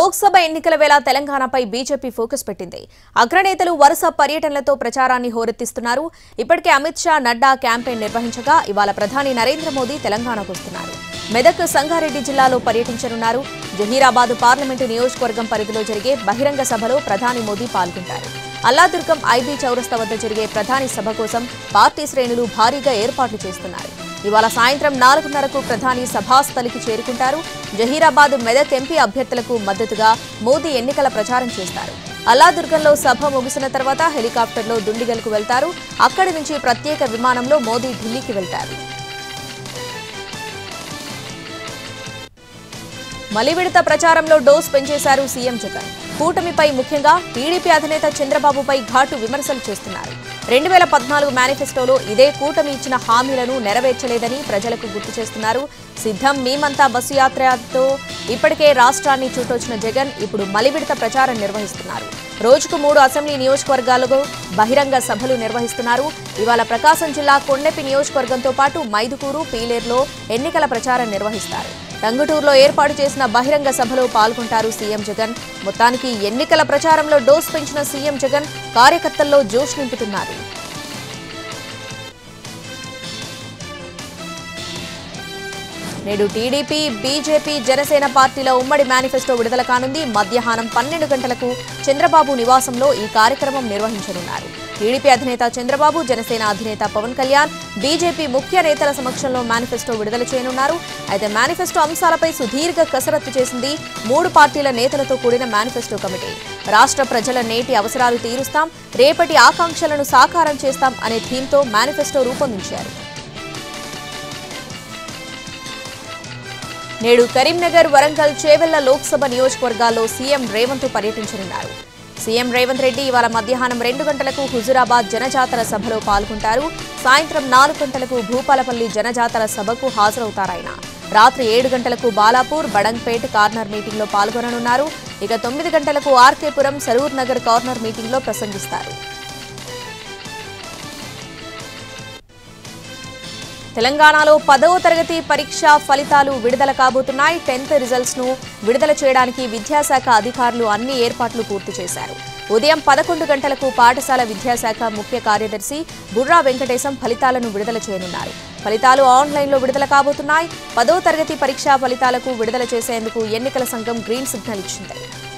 లోక్సభ ఎన్నికల వేళ తెలంగాణపై బీజేపీ ఫోకస్ పెట్టింది అగ్రనేతలు వరుస పర్యటనలతో ప్రచారాన్ని హోరెత్తిస్తున్నారు ఇప్పటికే అమిత్ షా నడ్డా క్యాంపెయిన్ నిర్వహించగా ఇవాళ ప్రధాని నరేంద్ర మోదీ తెలంగాణకు వస్తున్నారు మెదక్ సంగారెడ్డి జిల్లాలో పర్యటించనున్నారు జహీరాబాద్ పార్లమెంటు నియోజకవర్గం పరిధిలో జరిగే బహిరంగ సభలో ప్రధాని మోదీ పాల్గొంటారు అల్లాదుర్గం ఐబీ చౌరస్తా వద్ద జరిగే ప్రధాని సభ కోసం పార్టీ శ్రేణులు భారీగా ఏర్పాట్లు చేస్తున్నారు ఇవాళ సాయంత్రం నాలుగున్నరకు ప్రధాని సభాస్థలికి చేరుకుంటారు జహీరాబాద్ మెదక్ ఎంపీ అభ్యర్థులకు మద్దతుగా మోదీ ఎన్నికల ప్రచారం చేస్తారు అల్లాదుర్గంలో సభ ముగిసిన తర్వాత హెలికాప్టర్లో దుండిగల్కు వెళ్తారు అక్కడి నుంచి ప్రత్యేక విమానంలో మోదీ ఢిల్లీకి వెళ్తారు మలి విడత ప్రచారంలో డోస్ పెంచేశారు సీఎం జగన్ కూటమిపై ముఖ్యంగా టీడీపీ అధినేత చంద్రబాబుపై ఘాటు విమర్శలు చేస్తున్నారు రెండు వేల పద్నాలుగు మేనిఫెస్టోలో ఇదే కూటమి ఇచ్చిన హామీలను నెరవేర్చలేదని ప్రజలకు గుర్తు చేస్తున్నారు సిద్ధం మేమంతా బస్సు యాత్రతో ఇప్పటికే రాష్ట్రాన్ని చుట్టొచ్చిన జగన్ ఇప్పుడు మలివిడత ప్రచారం నిర్వహిస్తున్నారు రోజుకు మూడు అసెంబ్లీ నియోజకవర్గాలకు బహిరంగ సభలు నిర్వహిస్తున్నారు ఇవాళ ప్రకాశం జిల్లా కొండెపి నియోజకవర్గంతో పాటు మైదుకూరు పీలేరులో ఎన్నికల ప్రచారం నిర్వహిస్తారు టంగుటూరులో ఏర్పాటు చేసిన బహిరంగ సభలో పాల్గొంటారు సీఎం జగన్ మొత్తానికి ఎన్నికల ప్రచారంలో డోస్ పెంచిన సీఎం జగన్ కార్యకర్తల్లో జోష్ నింపుతున్నారు నేడు టీడీపీ బీజేపీ జనసేన పార్టీల ఉమ్మడి మేనిఫెస్టో విడుదల కానుంది మధ్యాహ్నం పన్నెండు గంటలకు చంద్రబాబు నివాసంలో ఈ కార్యక్రమం నిర్వహించనున్నారు టీడీపీ అధినేత చంద్రబాబు జనసేన అధినేత పవన్ కళ్యాణ్ బీజేపీ ముఖ్య నేతల సమక్షంలో మేనిఫెస్టో విడుదల చేయనున్నారు అయితే మేనిఫెస్టో అంశాలపై సుదీర్ఘ కసరత్తు చేసింది మూడు పార్టీల నేతలతో కూడిన మేనిఫెస్టో కమిటీ రాష్ట్ర ప్రజల నేటి అవసరాలు తీరుస్తాం రేపటి ఆకాంక్షలను సాకారం చేస్తాం అనే థీమ్తో మేనిఫెస్టో రూపొందించారు నేడు కరీంనగర్ వరంగల్ చేవెళ్ల లోక్సభ నియోజకవర్గాల్లో సీఎం రేవంత్ పర్యటించనున్నారు సీఎం రేవంత్ రెడ్డి ఇవాళ మధ్యాహ్నం రెండు గంటలకు హుజురాబాద్ జనజాతర సభలో పాల్గొంటారు సాయంత్రం నాలుగు గంటలకు భూపాలపల్లి జనజాతర సభకు హాజరవుతారాయన రాత్రి ఏడు గంటలకు బాలాపూర్ బడంగ్పేట్ కార్నర్ మీటింగ్లో పాల్గొననున్నారు ఇక తొమ్మిది గంటలకు ఆర్కేపురం సరూర్ నగర్ కార్నర్ మీటింగ్లో ప్రసంగిస్తారు తెలంగాణలో పదవ తరగతి పరీక్ష ఫలితాలు విడుదల కాబోతున్నాయి టెన్త్ రిజల్ట్స్ ను విడుదల చేయడానికి విద్యాశాఖ అధికారులు అన్ని ఏర్పాట్లు పూర్తి చేశారు ఉదయం పదకొండు గంటలకు పాఠశాల విద్యాశాఖ ముఖ్య కార్యదర్శి బుర్రా వెంకటేశం ఫలితాలను విడుదల చేయనున్నారు ఫలితాలు ఆన్లైన్లో విడుదల కాబోతున్నాయి పదో తరగతి పరీక్షా ఫలితాలకు విడుదల చేసేందుకు ఎన్నికల సంఘం గ్రీన్ సిగ్నల్ ఇచ్చింది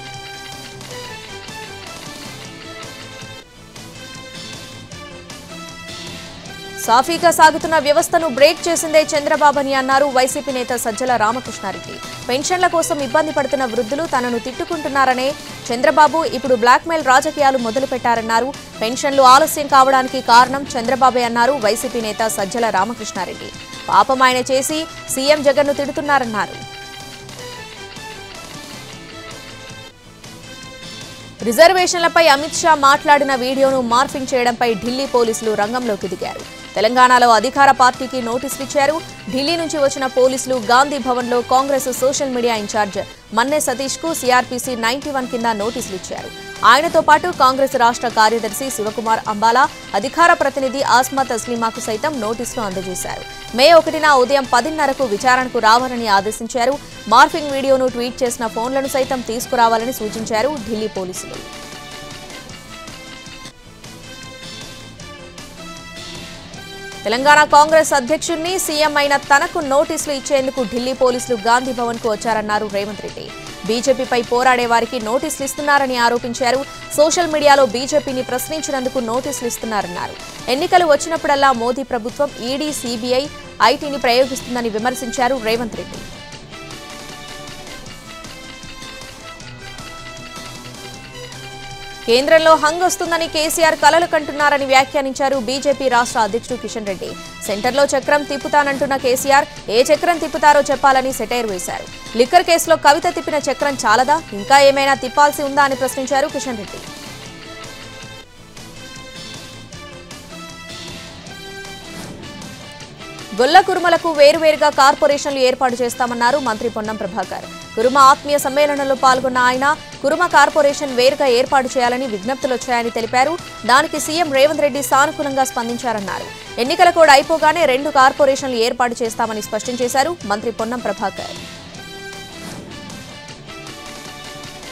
సాఫీగా సాగుతున్న వ్యవస్థను బ్రేక్ చేసిందే చంద్రబాబు అని అన్నారు వైసీపీ నేత సజ్జల రామకృష్ణారెడ్డి పెన్షన్ల కోసం ఇబ్బంది పడుతున్న వృద్ధులు తనను తిట్టుకుంటున్నారనే చంద్రబాబు ఇప్పుడు బ్లాక్మెయిల్ రాజకీయాలు మొదలుపెట్టారన్నారు పెన్షన్లు ఆలస్యం కావడానికి కారణం చంద్రబాబే అన్నారు వైసీపీ నేత సజ్జల రామకృష్ణారెడ్డి పాపం ఆయన చేసి సీఎం జగన్ను తిడుతున్నారన్నారు రిజర్వేషన్లపై అమిత్ షా మాట్లాడిన వీడియోను మార్ఫింగ్ చేయడంపై ఢిల్లీ పోలీసులు రంగంలోకి దిగారు తెలంగాణలో అధికార పార్టీకి నోటీసులు ఇచ్చారు ఢిల్లీ నుంచి వచ్చిన పోలీసులు గాంధీ భవన్లో Congress social media in charge Manne Satish కు సిఆర్పీసీ నైన్టీ వన్ కింద నోటీసులు ఇచ్చారు ఆయనతో పాటు కాంగ్రెస్ రాష్ట్ర కార్యదర్శి శివకుమార్ అంబాలా అధికార ప్రతినిధి ఆస్మా తస్లీమాకు సైతం నోటీసులు అందజేశారు మే ఒకటిన ఉదయం పదిన్నరకు విచారణకు రావాలని ఆదేశించారు మార్ఫింగ్ వీడియోను ట్వీట్ చేసిన ఫోన్లను సైతం తీసుకురావాలని సూచించారు ఢిల్లీ పోలీసులు తెలంగాణ కాంగ్రెస్ అధ్యక్షుడిని సీఎం అయిన తనకు నోటీసులు ఇచ్చేందుకు ఢిల్లీ పోలీసులు గాంధీ భవన్ కు వచ్చారన్నారు రేవంత్ రెడ్డి బీజేపీపై పోరాడే వారికి నోటీసులు ఇస్తున్నారని ఆరోపించారు సోషల్ మీడియాలో బీజేపీని ప్రశ్నించినందుకు నోటీసులు ఇస్తున్నారన్నారు ఎన్నికలు వచ్చినప్పుడల్లా మోదీ ప్రభుత్వం ఈడీ సీబీఐ ఐటీని ప్రయోగిస్తుందని విమర్శించారు రేవంత్ రెడ్డి కేంద్రంలో హంగ్ వస్తుందని కేసీఆర్ కలలు కంటున్నారని వ్యాఖ్యానించారు బీజేపీ రాష్ట్ర అధ్యక్షుడు కిషన్ రెడ్డి సెంటర్లో చక్రం తిప్పుతానంటున్న కేసీఆర్ ఏ చక్రం తిప్పుతారో చెప్పాలని సెటైర్ వేశారు లిక్కర్ కేసులో కవిత తిప్పిన చక్రం చాలదా ఇంకా ఏమైనా తిప్పాల్సి ఉందా అని ప్రశ్నించారు కిషన్ రెడ్డి గొల్ల కురుమలకు వేరువేరుగా కార్పొరేషన్లు ఏర్పాటు చేస్తామన్నారు మంత్రి పొన్నం ప్రభాకర్ కురుమ ఆత్మీయ సమ్మేళనంలో పాల్గొన్న ఆయన కురుమ కార్పొరేషన్ వేరుగా ఏర్పాటు చేయాలని విజ్ఞప్తులు వచ్చాయని తెలిపారు దానికి సీఎం రేవంత్ రెడ్డి సానుకూలంగా స్పందించారన్నారు ఎన్నికల కూడా అయిపోగానే రెండు కార్పొరేషన్లు ఏర్పాటు చేస్తామని స్పష్టం చేశారు మంత్రి పొన్నం ప్రభాకర్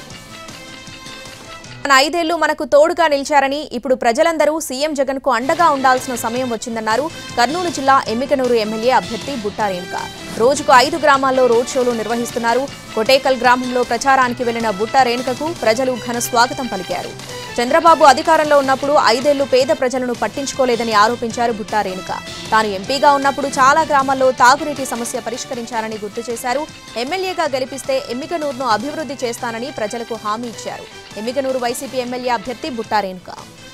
మన ఐదేళ్లు మనకు తోడుగా నిలిచారని ఇప్పుడు ప్రజలందరూ సీఎం జగన్ కు అండగా ఉండాల్సిన సమయం వచ్చిందన్నారు కర్నూలు జిల్లా ఎమ్మికనూరు ఎమ్మెల్యే అభ్యర్థి బుట్టా రేణుక రోజుకు ఐదు గ్రామాల్లో రోడ్ షోలు నిర్వహిస్తున్నారు కొటేకల్ గ్రామంలో ప్రచారానికి వెళ్లిన బుట్టా రేణుకకు ప్రజలు ఘన స్వాగతం పలికారు చంద్రబాబు అధికారంలో ఉన్నప్పుడు ఐదేళ్లు పేద ప్రజలను పట్టించుకోలేదని ఆరోపించారు బుట్టా రేణుక తాను ఎంపీగా ఉన్నప్పుడు చాలా గ్రామాల్లో తాగునీటి సమస్య పరిష్కరించారని గుర్తు చేశారు ఎమ్మెల్యేగా గెలిపిస్తే ఎమ్మికనూరును అభివృద్ధి చేస్తానని ప్రజలకు హామీ ఇచ్చారు ఎమ్మికనూరు వైసీపీ ఎమ్మెల్యే అభ్యర్థి బుట్టా రేణుక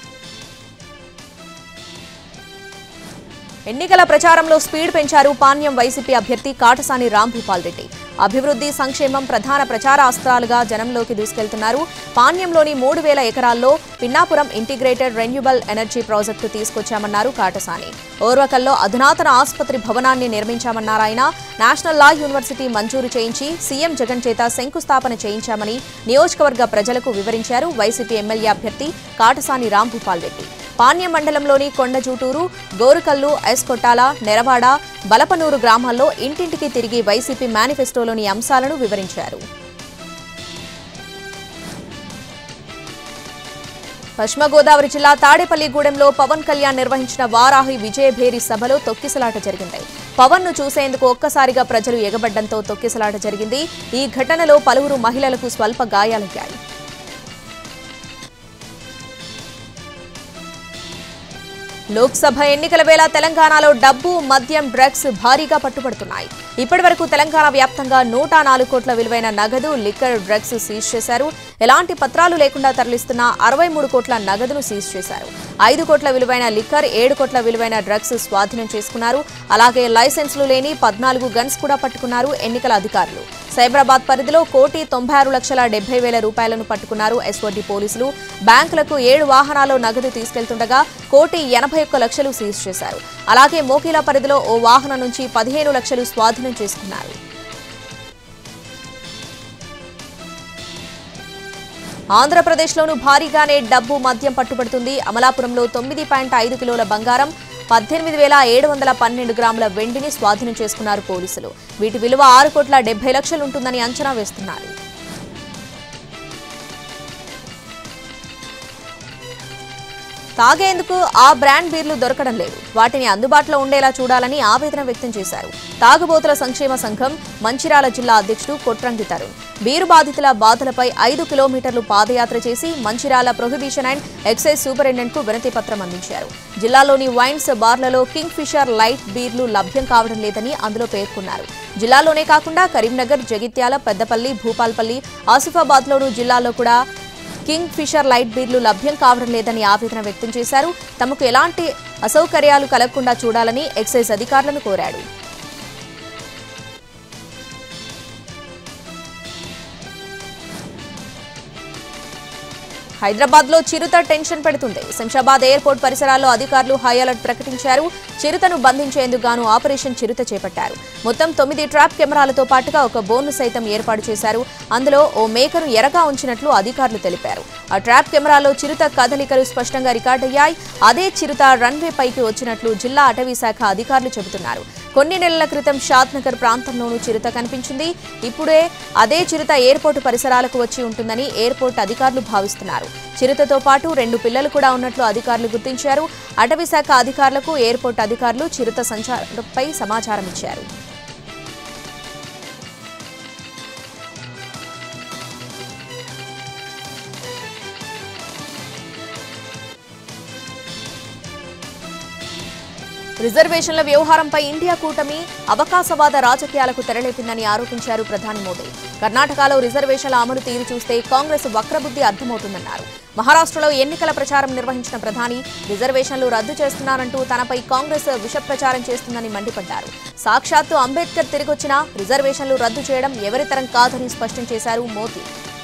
ఎన్నికల ప్రచారంలో స్పీడ్ పెంచారు పాణ్యం వైసీపీ అభ్యర్థి కాటసాని రాంభూపాల్ రెడ్డి అభివృద్ధి సంక్షేమం ప్రధాన ప్రచార అస్త్రాలుగా జనంలోకి దూసుకెళ్తున్నారు పాణ్యంలోని మూడు వేల ఎకరాల్లో Pinnapuram integrated renewable energy project తీసుకొచ్చామన్నారు కాటసాని ఓర్వకల్లో అధునాతన ఆసుపత్రి భవనాన్ని నిర్మించామన్నారు ఆయన నేషనల్ లా యూనివర్సిటీ మంజూరు చేయించి సీఎం జగన్ చేత శంకుస్థాపన చేయించామని నియోజకవర్గ ప్రజలకు వివరించారు వైసీపీ ఎమ్మెల్యే అభ్యర్థి కాటసాని రాంభూపాల్ రెడ్డి పాణ్యం మండలంలోని కొండజూటూరు గోరుకల్లు ఎస్కొట్టాల నెరవాడ బలపనూరు గ్రామాల్లో ఇంటింటికి తిరిగి వైసీపీ మేనిఫెస్టోలోని అంశాలను వివరించారు పశ్చిమ గోదావరి జిల్లా తాడేపల్లిగూడెంలో పవన్ కళ్యాణ్ నిర్వహించిన వారాహి విజయభేరి సభలో తొక్కిసలాట జరిగింది పవన్ ను చూసేందుకు ఒక్కసారిగా ప్రజలు ఎగబడ్డంతో తొక్కిసలాట జరిగింది ఈ ఘటనలో పలువురు మహిళలకు స్వల్ప గాయాలయ్యాయి లోక్సభ ఎన్నికల వేళ తెలంగాణలో డబ్బు మద్యం డ్రగ్స్ భారీగా పట్టుబడుతున్నాయి ఇప్పటివరకు తెలంగాణ వ్యాప్తంగా నూట నాలుగు కోట్ల విలువైన నగదు లిక్కర్ డ్రగ్స్ సీజ్ చేశారు ఎలాంటి పత్రాలు లేకుండా తరలిస్తున్న అరవై మూడు కోట్ల నగదును సీజ్ చేశారు ఐదు కోట్ల విలువైన లిక్కర్ ఏడు కోట్ల విలువైన డ్రగ్స్ స్వాధీనం చేసుకున్నారు అలాగే లైసెన్సులు లేని పద్నాలుగు గన్స్ కూడా పట్టుకున్నారు ఎన్నికల అధికారులు సైబరాబాద్ పరిధిలో కోటి తొంభై ఆరు లక్షల డెబ్బై వేల రూపాయలను పట్టుకున్నారు ఎస్ఓటి పోలీసులు బ్యాంకులకు ఏడు వాహనాల్లో నగదు తీసుకెళ్తుండగా కోటి ఎనభై ఒక్క లక్షలు సీజ్ చేశారు అలాగే మోకిలా పరిధిలో ఓ వాహనం నుంచి పదిహేను లక్షలు స్వాధీనం చేసుకున్నారు ఆంధ్రప్రదేశ్లోనూ భారీగానే డబ్బు మద్యం పట్టుబడుతుంది అమలాపురంలో తొమ్మిది పాయింట్ ఐదు కిలోల బంగారం పద్దెనిమిది వేల ఏడు వందల పన్నెండు గ్రాముల వెండిని స్వాధీనం చేసుకున్నారు పోలీసులు వీటి విలువ ఆరు కోట్ల డెబ్బై లక్షలు ఉంటుందని అంచనా వేస్తున్నారు తాగేందుకు ఆ బ్రాండ్ బీర్లు దొరకడం లేదు వాటిని అందుబాటులో ఉండేలా చూడాలని ఆవేదన వ్యక్తం చేశారు తాగుబోతుల సంక్షేమ సంఘం మంచిర్యాల జిల్లా అధ్యక్షుడు కొట్రంగి తరుణ్ బీరు బాధితుల బాధలపై ఐదు కిలోమీటర్లు పాదయాత్ర చేసి Mancherial prohibition and excise superintendent కు వినతి పత్రం అందించారు జిల్లాలోని వైన్స్ బార్లలో కింగ్ ఫిషర్ లైట్ బీర్లు లభ్యం కావడం లేదని అందులో పేర్కొన్నారు జిల్లాలోనే కాకుండా కరీంనగర్ జగిత్యాల పెద్దపల్లి భూపాల్పల్లి ఆసిఫాబాద్లోనూ జిల్లాలో కూడా కింగ్ ఫిషర్ లైట్ బీర్లు లభ్యం కావడం లేదని ఆవేదన వ్యక్తం చేశారు తమకు ఎలాంటి అసౌకర్యాలు కలగకుండా చూడాలని ఎక్సైజ్ అధికారులను కోరాడు హైదరాబాద్ లో చిరుత టెన్షన్ పెడుతుంది శంషాబాద్ ఎయిర్పోర్ట్ పరిసరాల్లో అధికారులు హై అలర్ట్ ప్రకటించారు చిరుతను బంధించేందుకు గాను ఆపరేషన్ చిరుత చేపట్టారు మొత్తం తొమ్మిది ట్రాప్ కెమెరాలతో పాటుగా ఒక బోన్ను సైతం ఏర్పాటు చేశారు అందులో ఓ మేకను ఎరగా ఉంచినట్లు అధికారులు తెలిపారు ఆ ట్రాప్ కెమెరాలో చిరుత కదలికలు స్పష్టంగా రికార్డయ్యాయి అదే చిరుత రన్వే పైకి వచ్చినట్లు జిల్లా అటవీ శాఖ అధికారులు చెబుతున్నారు కొన్ని నెలల క్రితం షాద్నగర్ ప్రాంతంలోనూ చిరుత కనిపించింది ఇప్పుడే అదే చిరుత ఎయిర్పోర్టు పరిసరాలకు వచ్చి ఉంటుందని ఎయిర్పోర్ట్ అధికారులు భావిస్తున్నారు చిరుతతో పాటు రెండు పిల్లలు కూడా ఉన్నట్లు అధికారులు గుర్తించారు అటవీ శాఖ అధికారులకు ఎయిర్పోర్ట్ అధికారులు చిరుత సంచారంపై సమాచారం ఇచ్చారు రిజర్వేషన్ల వ్యవహారంపై ఇండియా కూటమి అవకాశవాద రాజకీయాలకు తెరలేపిందని ఆరోపించారు ప్రధాని మోదీ కర్ణాటకలో రిజర్వేషన్ల అమలు తీరు చూస్తే కాంగ్రెస్ వక్రబుద్ధి అర్థమవుతుందన్నారు మహారాష్ట్రలో ఎన్నికల ప్రచారం నిర్వహించిన ప్రధాని రిజర్వేషన్లు రద్దు చేస్తున్నారంటూ తనపై కాంగ్రెస్ విష ప్రచారం చేస్తుందని మండిపడ్డారు సాక్షాత్తు అంబేద్కర్ తిరిగొచ్చినా రిజర్వేషన్లు రద్దు చేయడం ఎవరితరం కాదని స్పష్టం చేశారు మోదీ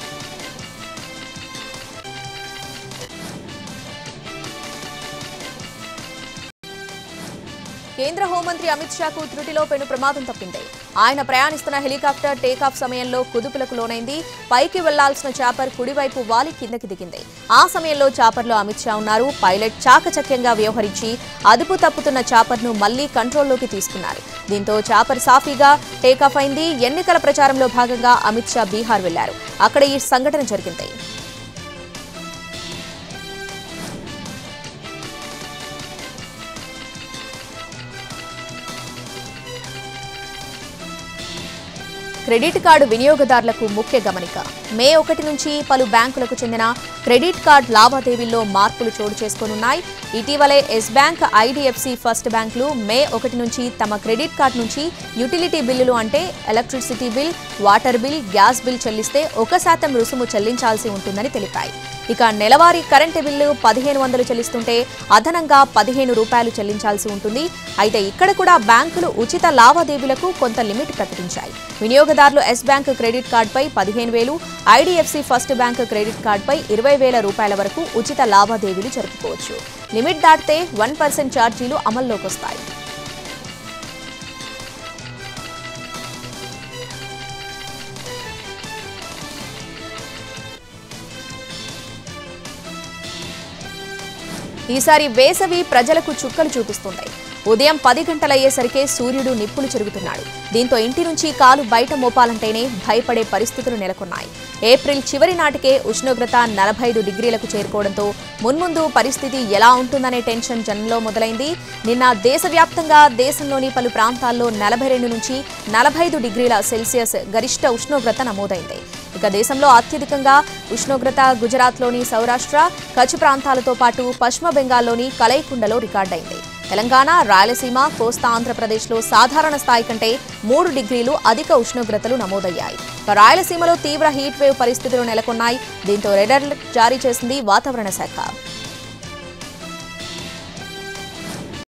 కేంద్ర హోంమంత్రి అమిత్ షాకు త్రుటిలో పెను ప్రమాదం తప్పింది ఆయన ప్రయాణిస్తున్న హెలికాప్టర్ టేకాఫ్ సమయంలో కుదుపులకు లోనైంది పైకి వెళ్లాల్సిన చాపర్ కుడివైపు వాలి కిందకి దిగింది ఆ సమయంలో చాపర్లో అమిత్ షా ఉన్నారు పైలట్ చాకచక్యంగా వ్యవహరించి అదుపు తప్పుతున్న చాపర్ను మళ్లీ కంట్రోల్లోకి తీసుకున్నారు దీంతో చాపర్ సాఫీగా టేకాఫ్ అయింది ఎన్నికల ప్రచారంలో భాగంగా అమిత్ షా బీహార్ వెళ్లారు అక్కడ ఈ సంఘటన జరిగింది క్రెడిట్ కార్డు వినియోగదారులకు ముఖ్య గమనిక మే ఒకటి నుంచి పలు బ్యాంకులకు చెందిన క్రెడిట్ కార్డ్ లావాదేవీల్లో మార్పులు చోటు చేసుకోనున్నాయి ఇటీవలే ఎస్ బ్యాంక్ ఐడిఎఫ్సి ఫస్ట్ బ్యాంకులు మే ఒకటి నుంచి తమ క్రెడిట్ కార్డ్ నుంచి యుటిలిటీ బిల్లులు అంటే electricity bill water bill gas bill చెల్లిస్తే ఒక శాతం రుసుము చెల్లించాల్సి ఉంటుందని తెలిపాయి ఇక నెలవారీ కరెంటు బిల్లు పదిహేను వందలు చెల్లిస్తుంటే అదనంగా పదిహేను రూపాయలు చెల్లించాల్సి ఉంటుంది అయితే ఇక్కడ కూడా బ్యాంకులు ఉచిత లావాదేవీలకు కొంత లిమిట్ ప్రకటించాయి వినియోగదారులు ఎస్ బ్యాంక్ క్రెడిట్ కార్డుపై పదిహేను వేలు ఐడిఎఫ్సి ఫస్ట్ బ్యాంక్ క్రెడిట్ కార్డుపై ఇరవై వేల రూపాయల వరకు ఉచిత లావాదేవీలు జరుపుకోవచ్చు లిమిట్ దాటితే వన్ పర్సెంట్ ఛార్జీలు అమల్లోకి వస్తాయి ఈసారి వేసవి ప్రజలకు చుక్కలు చూపిస్తుంది ఉదయం పది గంటలయ్యేసరికే సూర్యుడు నిప్పులు చెరుగుతున్నాడు దీంతో ఇంటి నుంచి కాలు బయట మోపాలంటేనే భయపడే పరిస్థితులు నెలకొన్నాయి ఏప్రిల్ చివరి నాటికే ఉష్ణోగ్రత నలభై ఐదు డిగ్రీలకు చేరుకోవడంతో మున్ముందు పరిస్థితి ఎలా ఉంటుందనే టెన్షన్ జనంలో మొదలైంది నిన్న దేశవ్యాప్తంగా దేశంలోని పలు ప్రాంతాల్లో నలభై రెండు నుంచి నలభై ఐదు డిగ్రీల సెల్సియస్ గరిష్ట ఉష్ణోగ్రత నమోదైంది ఇక దేశంలో అత్యధికంగా ఉష్ణోగ్రత గుజరాత్లోని సౌరాష్ట్ర కచ్ ప్రాంతాలతో పాటు పశ్చిమ బెంగాల్లోని కలైకుండలో రికార్డైంది తెలంగాణ రాయలసీమ కోస్తా ఆంధ్రప్రదేశ్లో సాధారణ స్థాయి కంటే మూడు డిగ్రీలు అధిక ఉష్ణోగ్రతలు నమోదయ్యాయి ఇక రాయలసీమలో తీవ్ర హీట్ వేవ్ పరిస్థితులు నెలకొన్నాయి దీంతో రెడ్ అలర్ట్ జారీ చేసింది వాతావరణ శాఖ